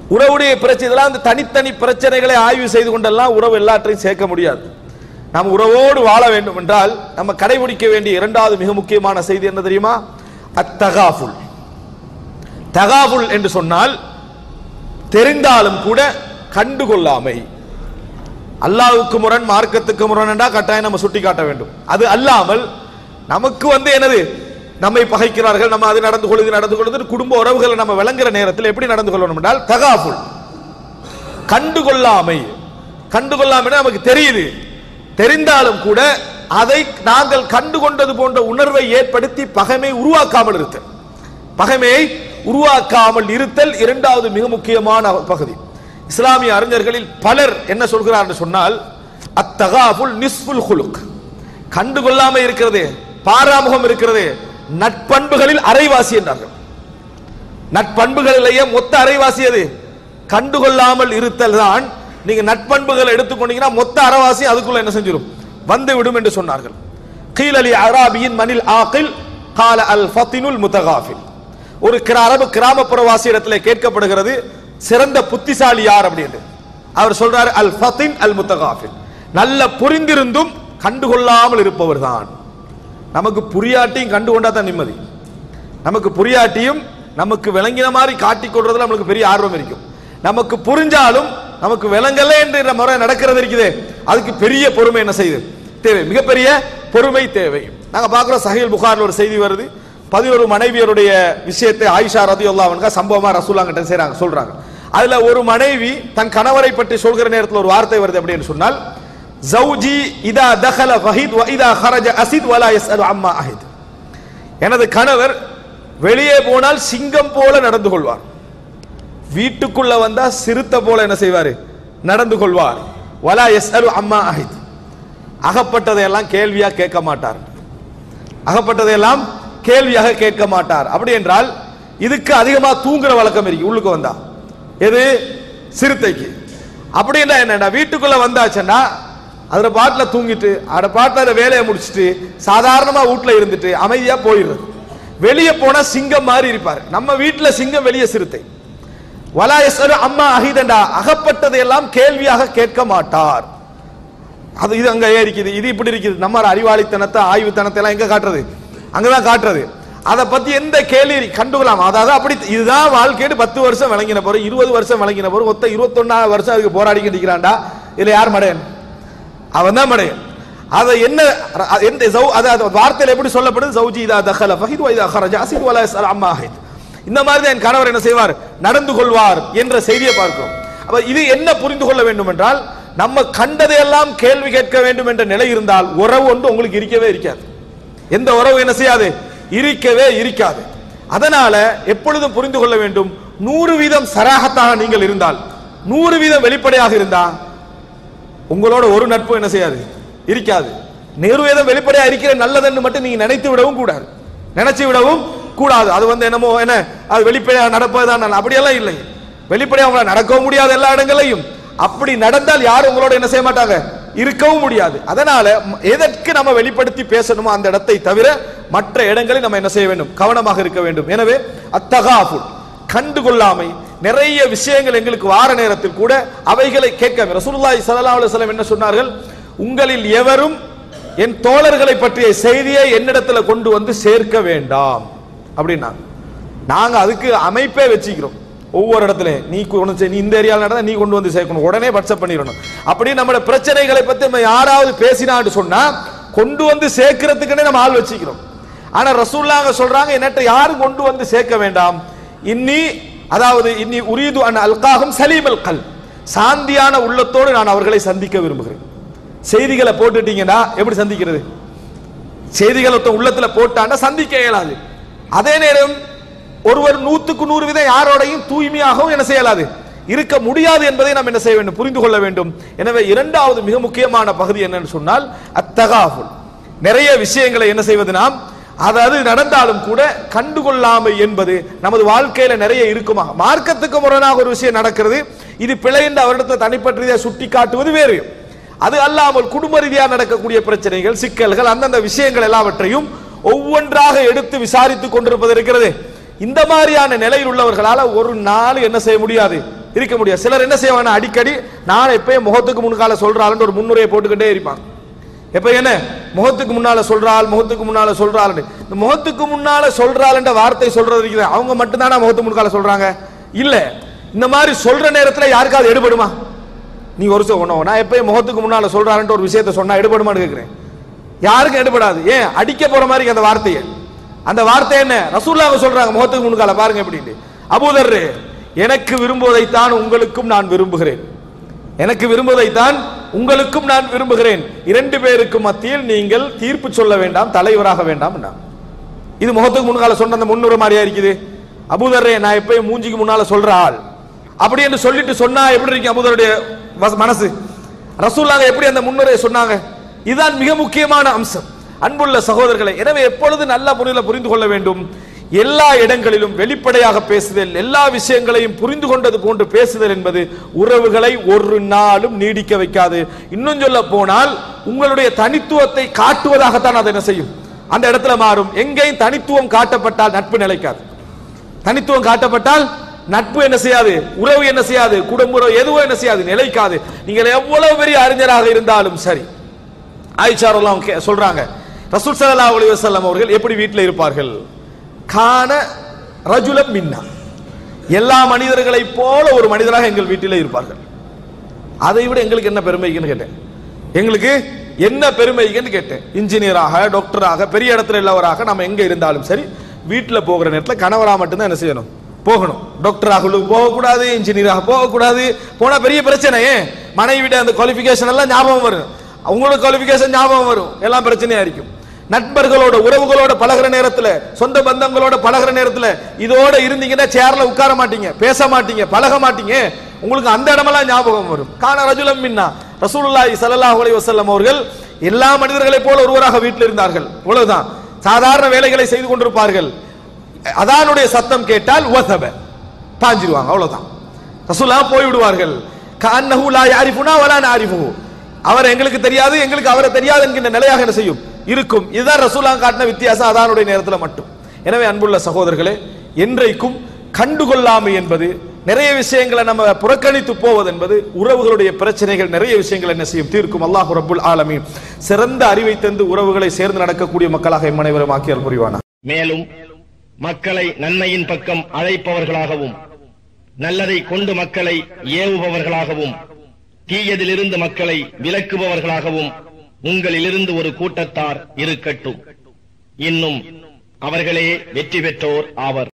உறவுடைய பிரச்சனை இதெல்லாம் அந்த தனித்தனி பிரச்சனைகளை ஆய்வு செய்து கொண்டெல்லாம் உறவு எல்லாற்றையும் சேர்க்க முடியாது நாம் உறவோடு வாழ வேண்டும் என்றால் நம்ம கடைபிடிக்க வேண்டிய இரண்டாவது மிக முக்கியமான செய்தி என்ன தெரியுமா அத்தகாஃபுல் தகாஃபுல் என்று சொன்னால் தெரிந்தாலும் கூட கண்டுகொள்ளாமை அல்லாஹ்வுக்கு முரண் மார்க்கத்துக்கு முரண் என்றா கட்டாயம் நம்ம சுட்டி காட்ட வேண்டும் அது அல்லாமல் நமக்கு வந்து என்னது நம்மை பகைக்கிறார்கள் நம்ம அது நடந்து கொள்ளுது நடந்து கொள்ளுது குடும்ப உறவுகளை நம்ம விளங்குற நேரத்தில் எப்படி நடந்து கொள்ளணும் என்றால் தகாஃபுல் கண்டுகொள்ளாமை கண்டுகொள்ளாமை நமக்கு தெரியுது தெரிந்தாலும் கூட அதை நாங்கள் கண்டுகொண்டது போன்ற உணர்வை ஏற்படுத்தி பகைமை உருவாக்காமல் இருத்தல் பகைமையை உருவாக்காமல் இருத்தல் இரண்டாவது மிக முக்கியமான பகுதி இஸ்லாமிய அறிஞர்களில் பலர் என்ன சொல்கிறார்கள் சொன்னால் அத்தகாஃபுல் நிஸ்புல் குலுக் கண்டுகொள்ளாம இருக்கிறது பாராமுகம் இருக்கிறது நட்பண்புகளில் அரைவாசி என்றார்கள் நட்பண்புகளிலேயே மொத்த அரைவாசி அது கண்டுகொள்ளாமல் இருத்தல் தான் நீங்க நட்பண்புகளை எடுத்துக்கொண்டீங்கன்னா மொத்த அரைவாசி அதுக்குள்ள என்ன செஞ்சிடும் வந்து விடும் என்று சொன்னார்கள் கீல் அலி அராபியின் மனில் ஆகில் கால அல் ஃபத்தினுல் முத்தகாஃபில் ஒரு கிர- அரபு கிராமப்புறவாசி இடத்துல கேட்கப்படுகிறது சிறந்த புத்திசாலி யார் அப்படின்னு அவர் சொல்றாரு அல் ஃபத்தின் அல் முத்தகாஃபில் நல்ல புரிந்திருந்தும் கண்டுகொள்ளாமல் இருப்பவர் தான் நமக்கு புரியாட்டியும் கண்டுகொண்டா தான் நிம்மதி நமக்கு புரியாட்டியும் நமக்கு விளங்கின மாதிரி காட்டிக் கொள்றதுல நம்மளுக்கு பெரிய ஆர்வம் இருக்கும் நமக்கு புரிஞ்சாலும் நமக்கு விளங்கல என்ற முறை நடக்கிறது இருக்குதே அதுக்கு பெரிய பொறுமை என்ன செய்யுது தேவை மிகப்பெரிய பொறுமை தேவை நாங்க பார்க்கிறோம் சஹீல் புகார்ல ஒரு செய்தி வருது பதினோரு மனைவியருடைய விஷயத்தை ஆயிஷா ரதியுல்லா அவனுக்கா சம்பவமா ரசூலாங்கிட்ட செய்றாங்க சொல்றாங்க அதுல ஒரு மனைவி தன் கணவரை பற்றி சொல்கிற நேரத்தில் ஒரு வார்த்தை வருது அப்படின்னு சொன்னால் ஜௌஜி இதா தகல வஹித் வ இதா ஹரஜ அசித் வலா யஸ்அலு அம்மா அஹித் எனது கணவர் வெளியே போனால் சிங்கம் போல நடந்து கொள்வார் வீட்டுக்குள்ள வந்தா சிறுத்தை போல என்ன செய்வாரு நடந்து கொள்வார் வலா யஸ்அலு அம்மா அஹித் அகப்பட்டதையெல்லாம் கேள்வியா கேட்க மாட்டார் அகப்பட்டதையெல்லாம் கேள்வியாக கேட்க மாட்டார் அப்படி என்றால் இதுக்கு அதிகமா தூங்குற வழக்கம் இருக்கு உள்ளுக்கு வந்தா எது சிறுத்தைக்கு அப்படின்னா என்னன்னா வீட்டுக்குள்ள வந்தாச்சுன்னா அதுல பாட்டுல தூங்கிட்டு அட பாட்டுல அந்த வேலையை முடிச்சிட்டு சாதாரணமா வீட்டுல இருந்துட்டு அமைதியா போயிடுறது வெளியே போனா சிங்கம் மாதிரி இருப்பார் நம்ம வீட்டுல சிங்கம் வெளியே சிறுத்தை வலா யஸ்அலு அம்மா அஹிதண்டா அகப்பட்டதையெல்லாம் கேள்வியாக கேட்க மாட்டார் அது இது அங்க இருக்குது இது இப்படி இருக்குது நம்ம அறிவாளித்தனத்தை ஆய்வுத்தனத்தை எல்லாம் எங்க காட்டுறது அங்கதான் காட்டுறது அதை பத்தி எந்த கேள்வி கண்டுக்கலாம் அதாவது அப்படி இதுதான் வாழ்க்கைன்னு பத்து வருஷம் விளங்கின போறோம் இருபது வருஷம் விளங்கின போறோம் மொத்தம் இருபத்தொன்னாவது வருஷம் அதுக்கு போராடிக்கிட்டு இருக்கிறான்டா இதுல யார் மடையன் அவன் தான் மடையன் அதை என்ன அ- எந்த ஜௌ- அது அது வார்த்தையில எப்படி சொல்லப்படுது ஜௌஜி இதா தஹல ஃபஹித் வ இதா ஹரஜ அசித் வலா யஸ்அல் அம்மா அஹித் இந்த மாதிரி தான் என் கணவர் என்ன செய்வார் நடந்து கொள்வார் என்ற செய்தியை பார்க்கிறோம் அப்ப இது என்ன புரிந்து கொள்ள வேண்டும் என்றால் நம்ம கண்டதையெல்லாம் கேள்வி கேட்க வேண்டும் என்ற நிலை இருந்தால் உறவு ஒன்று உங்களுக்கு இருக்கவே இருக்காது எந்த உறவு என்ன செய்யாது இருக்கவே இருக்காது அதனால எப்பொழுதும் புரிந்து கொள்ள வேண்டும் நூறு வீதம் சராகத்தாக நீங்கள் இருந்தால் நூறு வீதம் வெளிப்படையாக இருந்தா உங்களோட ஒரு நட்பு என்ன செய்யாது இருக்காது நிர்வேதம் வெளிப்படையா இருக்கிற நல்லதுன்னு மட்டும் நீங்க நினைத்து விடவும் கூடாது நினைச்சு விடவும் கூடாது அது வந்து என்னமோ என்ன அது வெளிப்படையா நடப்பதுதான் நல்ல- அப்படியெல்லாம் இல்லை வெளிப்படையா அவங்கள நடக்கவும் முடியாது எல்லா இடங்களையும் அப்படி நடந்தால் யாரும் உங்களோட என்ன செய்ய மாட்டாங்க இருக்கவும் முடியாது அதனால ம- எதற்கு நம்ம வெளிப்படுத்தி பேசணுமோ அந்த இடத்தை தவிர மற்ற இடங்களில் நம்ம என்ன செய்ய வேண்டும் கவனமாக இருக்க வேண்டும் எனவே அத்தகாஃபுல் கண்டுகொள்ளாமை நிறைய விஷயங்கள் எங்களுக்கு வார நேரத்தில் கூட அவைகளை கேட்க ரசூலுல்லாஹி ஸல்லல்லாஹு அலைஹி வஸல்லம் என்ன சொன்னார்கள் உங்களில் எவரும் என் தோழர்களை பற்றிய செய்தியை என்னிடத்துல கொண்டு வந்து சேர்க்க வேண்டாம் அப்படின்னாங்க நாங்க அதுக்கு அமைப்பே வச்சுக்கிறோம் ஒவ்வொரு இடத்துல நீ கொண்டு செய்- நீ இந்த ஏரியாவில் நடந்தா நீ கொண்டு வந்து சேர்க்கணும் உடனே வாட்ஸ்அப் பண்ணிடணும் அப்படி நம்மளோட பிரச்சனைகளை பத்தி நம்ம யாராவது பேசினான்னு சொன்னா கொண்டு வந்து சேர்க்கிறதுக்குன்னே நம்ம ஆள் வச்சுக்கிறோம் ஆனா ரசூல்லாங்க சொல்றாங்க என்னட்ட யாரும் கொண்டு வந்து சேர்க்க வேண்டாம் இன்னி அதாவது இன்னி உரீது அன் அல்காகும் சலீமல் கல் சாந்தியான உள்ளத்தோடு நான் அவர்களை சந்திக்க விரும்புகிறேன் செய்திகளை போட்டுட்டீங்கன்னா எப்படி சந்திக்கிறது செய்திகளை ஒருத்தன் உள்ளத்துல போட்டாண்டா சந்திக்க இயலாது அதே நேரம் ஒருவர் நூத்துக்கு நூறு வீதம் யாரோடையும் தூய்மையாகவும் என்ன செய்யலாது இருக்க முடியாது என்பதை நாம் என்ன செய்ய வேண்டும் புரிந்து கொள்ள வேண்டும் எனவே இரண்டாவது மிக முக்கியமான பகுதி என்னன்னு சொன்னால் அத்தகாஃபுல் நிறைய விஷயங்களை என்ன செய்வது நாம் அதாவது நடந்தாலும் கூட கண்டுகொள்ளாமை என்பது நமது வாழ்க்கையில நிறைய இருக்குமா மார்க்கத்துக்கு முரணாக ஒரு விஷயம் நடக்கிறது இது பிழை என்று அவரிடத்தை தனிப்பட்ட ரீதியாக சுட்டி காட்டுவது வேறு அது அல்லாமல் குடும்ப ரீதியாக நடக்கக்கூடிய பிரச்சனைகள் சிக்கல்கள் அந்தந்த விஷயங்கள் எல்லாவற்றையும் ஒவ்வொன்றாக எடுத்து விசாரித்துக் கொண்டிருப்பது இருக்கிறது இந்த மாதிரியான நிலையில் உள்ளவர்களால ஒரு நாள் என்ன செய்ய முடியாது இருக்க முடியாது சிலர் என்ன செய்வாங்க அடிக்கடி நான் எப்பயும் முகத்துக்கு முன்கால சொல்றாள்னு ஒரு முன்னுரையை போட்டுக்கிட்டே இருப்பாங்க எப்ப என்ன முகத்துக்கு முன்னால சொல்றாள் முகத்துக்கு முன்னால சொல்றாள் இந்த முகத்துக்கு முன்னால சொல்றாள்ன்ற வார்த்தை சொல்றது இருக்குது அவங்க மட்டும் தானே முகத்துக்கு முன்கால சொல்றாங்க இல்ல இந்த மாதிரி சொல்ற நேரத்துல யாருக்காவது எடுபடுமா நீ ஒரு சொன்ன நான் எப்பயும் முகத்துக்கு முன்னால சொல்றாருன்ற ஒரு விஷயத்தை சொன்னா எடுபடுமான்னு கேட்கிறேன் யாருக்கும் எடுபடாது ஏன் அடிக்க போற மாதிரி அந்த வார்த்தையை அந்த வார்த்தை என்ன ரசூல்லாங்க சொல்றாங்க முகத்துக்கு முன்கால பாருங்க எப்படின்னு அபூதர் எனக்கு விரும்புவதைத்தான் உங்களுக்கும் நான் விரும்புகிறேன் எனக்கு விரும்புவதைத்தான் உங்களுக்கும் நான் விரும்புகிறேன் இரண்டு பேருக்கு மத்தியில் நீங்கள் தீர்ப்பு சொல்ல வேண்டாம் தலைவராக வேண்டாம் இது முகத்துக்கு முன்னால சொன்ன அந்த முன்னுரை மாதிரியா இருக்குது அபூதர்ரே நான் எப்பயும் மூஞ்சிக்கு முன்னால சொல்ற ஆள் அப்படி என்று சொல்லிட்டு சொன்னா எப்படி இருக்கு அபூதருடைய வச- மனசு ரசூல்லாங்க எப்படி அந்த முன்னுரையை சொன்னாங்க இதுதான் மிக முக்கியமான அம்சம் அன்புள்ள சகோதரர்களை எனவே எப்பொழுது நல்ல முறையில் புரிந்து கொள்ள வேண்டும் எல்லா இடங்களிலும் வெளிப்படையாக பேசுதல் எல்லா விஷயங்களையும் புரிந்து கொண்டது போன்று பேசுதல் என்பது உறவுகளை ஒரு நாளும் நீடிக்க வைக்காது இன்னும் சொல்ல போனால் உங்களுடைய தனித்துவத்தை காட்டுவதாகத்தான் அதை என்ன செய்யும் அந்த இடத்துல மாறும் எங்கேயும் தனித்துவம் காட்டப்பட்டால் நட்பு நிலைக்காது தனித்துவம் காட்டப்பட்டால் நட்பு என்ன செய்யாது உறவு என்ன செய்யாது குடும்ப உறவு எதுவும் என்ன செய்யாது நிலைக்காது நீங்கள் எவ்வளவு பெரிய அறிஞராக இருந்தாலும் சரி ஆயிஷாரெல்லாம் கே- சொல்றாங்க ரசூல் ஸல்லல்லாஹு அலைஹி வஸல்லம் அவர்கள் எப்படி வீட்டில் இருப்பார்கள் கான ரஜுலம் மின்னா எல்லா மனிதர்களைப் போல ஒரு மனிதராக எங்கள் வீட்டிலே இருப்பார்கள் அதை விட எங்களுக்கு என்ன பெருமைக்குன்னு கேட்டேன் எங்களுக்கு என்ன பெருமைக்குன்னு கேட்டேன் இன்ஜினியராக டாக்டராக பெரிய இடத்துல உள்ளவராக நம்ம எங்க இருந்தாலும் சரி வீட்டில் போகிற நேரத்தில் கணவரா மட்டும்தான் என்ன செய்யணும் போகணும் டாக்டராக உள்ளுக்கு போகக்கூடாது இன்ஜினியராக போகக்கூடாது போனா பெரிய பிரச்சனை ஏன் மனைவிட அந்த குவாலிஃபிகேஷன் எல்லாம் ஞாபகம் வரும் அவங்களோட குவாலிஃபிகேஷன் ஞாபகம் வரும் எல்லாம் பிரச்சனையா இருக்கும் நண்பர்களோட உறவுகளோட பழகுற நேரத்துல சொந்த பந்தங்களோட பழகுற நேரத்துல இதோட இருந்தீங்கன்னா சேர்ல உட்கார மாட்டீங்க பேச மாட்டீங்க பழக மாட்டீங்க உங்களுக்கு அந்த இடமெல்லாம் ஞாபகம் வரும் கான ரஜுலம் மின்னா ரசூலுல்லாஹி ஸல்லல்லாஹு அலைஹி வஸல்லம் அவர்கள் எல்லா மனிதர்களைப் போல ஒருவராக வீட்டில் இருந்தார்கள் இவ்வளவுதான் சாதாரண வேலைகளை செய்து கொண்டிருப்பார்கள் அதானுடைய சத்தம் கேட்டால் வசப பாஞ்சிருவாங்க அவ்வளவுதான் ரசூலா போய் விடுவார்கள் கஅன்னஹு லா யாரிஃபுனா வலா நாரிஃபுஹு அவர் எங்களுக்கு தெரியாது எங்களுக்கு அவரை தெரியாது என்கின்ற நிலையாக என்ன செய்யும் இருக்கும் இதுதான் ரசூலா காட்டின வித்தியாசம் அதானுடைய நேரத்தில் மட்டும் எனவே அன்புள்ள சகோதரர்களே என்றைக்கும் கண்டுகொள்ளாமை என்பது நிறைய விஷயங்களை நம்ம புறக்கணித்து போவது என்பது உறவுகளுடைய பிரச்சனைகள் நிறைய விஷயங்கள் என்ன செய்யும் தீர்க்கும் அல்லாஹ் ரப்புல் ஆலமீன் சிறந்த அறிவை தந்து உறவுகளை சேர்ந்து நடக்கக்கூடிய மக்களாக எம் அனைவரும் ஆக்கியால் புரிவானா மேலும் மக்களை நன்மையின் பக்கம் அழைப்பவர்களாகவும் நல்லதை கொண்டு மக்களை ஏவுபவர்களாகவும் தீயதிலிருந்து மக்களை விலக்குபவர்களாகவும் உங்களிலிருந்து ஒரு கூட்டத்தார் இருக்கட்டும் இன்னும் அவர்களே வெற்றி பெற்றோர் ஆவர்